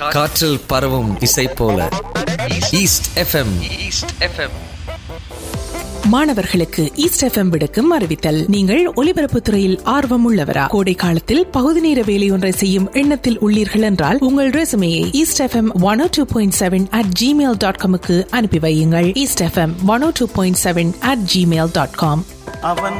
காற்றில் பரவும் இசை போல ஈஸ்ட் எஃப்எம் ஈஸ்ட் எஃப்எம் மாணவர்களுக்கு ஈஸ்ட் எஃப்எம் விடுக்கும் அறிவித்தல் நீங்கள் ஒலிபரப்புத் துறையில் ஆர்வம் உள்ளவரா கோடை காலத்தில் பகுதி நேர வேலையொன்றை செய்யும் எண்ணத்தில் உள்ளீர்கள் என்றால் உங்கள் ரெசுமையை East FM one O two point seven at Gmail dot காமுக்கு அனுப்பி வையுங்கள் East FM one O two point seven at Gmail dot com அவன்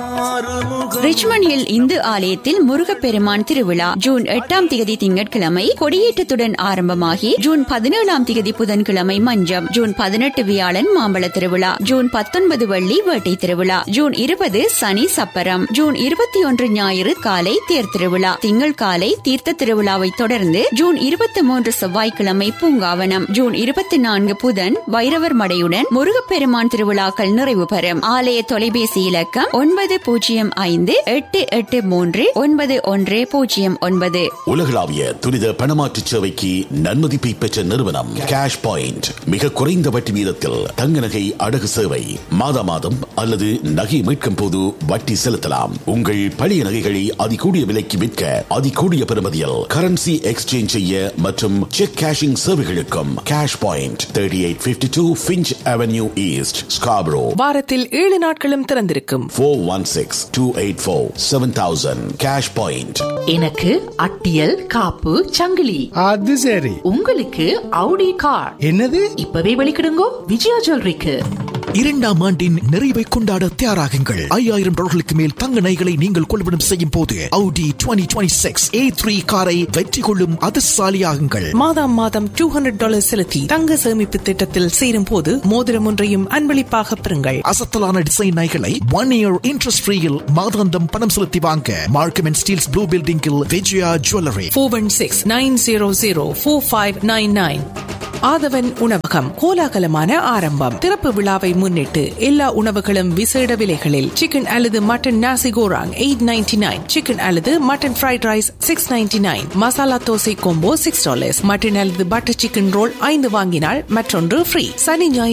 ஆறுமுகம் ரிச்மண்ட் ஹில் இந்து ஆலயத்தில் முருகப்பெருமான் திருவிழா ஜூன் எட்டாம் திகதி திங்கட்கிழமை கொடியேற்றத்துடன் ஆரம்பமாகி ஜூன் பதினேழாம் திகதி புதன்கிழமை மஞ்சம் ஜூன் பதினெட்டு வியாழன் மாம்பழ திருவிழா ஜூன் பத்தொன்பது வெள்ளி வேட்டை திருவிழா ஜூன் இருபது சனி சப்பரம் ஜூன் இருபத்தி ஒன்று ஞாயிறு காலை தேர் திருவிழா திங்கள் காலை தீர்த்த திருவிழாவை தொடர்ந்து ஜூன் இருபத்தி மூன்று செவ்வாய்க்கிழமை பூங்காவனம் ஜூன் இருபத்தி நான்கு புதன் வைரவர் மடையுடன் முருகப்பெருமான் திருவிழாக்கள் நிறைவு பெறும் ஆலய தொலைபேசி இலக்கம் ஒன்பது பூஜ்ஜியம் ஐந்து எட்டு எட்டு மூன்று ஒன்பது ஒன்று பூஜ்ஜியம் ஒன்பது உலகளாவிய துரித பணமாற்று சேவைக்கு நன்மதிப்பை பெற்ற நிறுவனம் கேஷ் பாயிண்ட் மிக குறைந்த வட்டி வீதத்தில் தங்க நகை அடகு சேவை மாதா மாதம் அல்லது நகை மீட்கும் போது வட்டி செலுத்தலாம் உங்கள் பழைய நகைகளை அதிகூடிய விலைக்கு விற்க அதிகூடிய பெறுமதியில் கரன்சி எக்ஸ்சேஞ்ச் செய்ய மற்றும் செக் கேஷிங் சேவைகளுக்கும் Cash Point thirty eight fifty two Finch Avenue East Scarborough வாரத்தில் ஏழு நாட்களும் திறந்திருக்கும் four one six two eight four seven thousand Cash Point எனக்கு அட்டியல் காப்பு சங்கிலி அது சரி உங்களுக்கு அவுடி கார் என்னது இப்பவே வெளிக்கிடுங்கோ விஜயா ஜுவல்லரிக்கு இரண்டாம் ஆண்டின் நிறைவை கொண்டாட தயாராகுங்கள் ஐயாயிரம் டாலர்களுக்கு மேல் தங்க நகைகளை நீங்கள் கொள்வனம் செய்யும் போது Audi 2026 A3 காரை வெற்றி கொள்ளும் அதிர்ஷ்டசாலியாகுங்கள் மாதம் மாதம் டூ ஹண்ட்ரட் டாலர் செலுத்தி தங்க சேமிப்பு திட்டத்தில் சேரும் போது மோதிரம் ஒன்றையும் அன்பளிப்பாக பெறுங்கள் அசத்தலான டிசைன் நகைகளை ஒன் இயர் இன்ட்ரெஸ்ட் ஃப்ரீயில் மாதாந்தம் பணம் செலுத்தி வாங்க மார்க்கம் அண்ட் ஸ்டீல்ஸ் ப்ளூ பில்டிங்கில் Vijaya jewellery four one six nine zero zero four five nine nine Aadhavan உணவகம் கோலாகலமான ஆரம்பம் திறப்பு விழாவை முன்னிட்டு எல்லா உணவுகளும் விசேட விலைகளில் சிக்கன் அல்லது mutton nasi goreng eight ninety nine chicken அல்லது mutton fried rice six ninety nine masala dosa combo six dollars mutton அல்லது பட்டர் சிக்கன் ரோல் ஐந்து வாங்கினால் மற்றொன்று ஃப்ரீ சனி ஞாயிற்று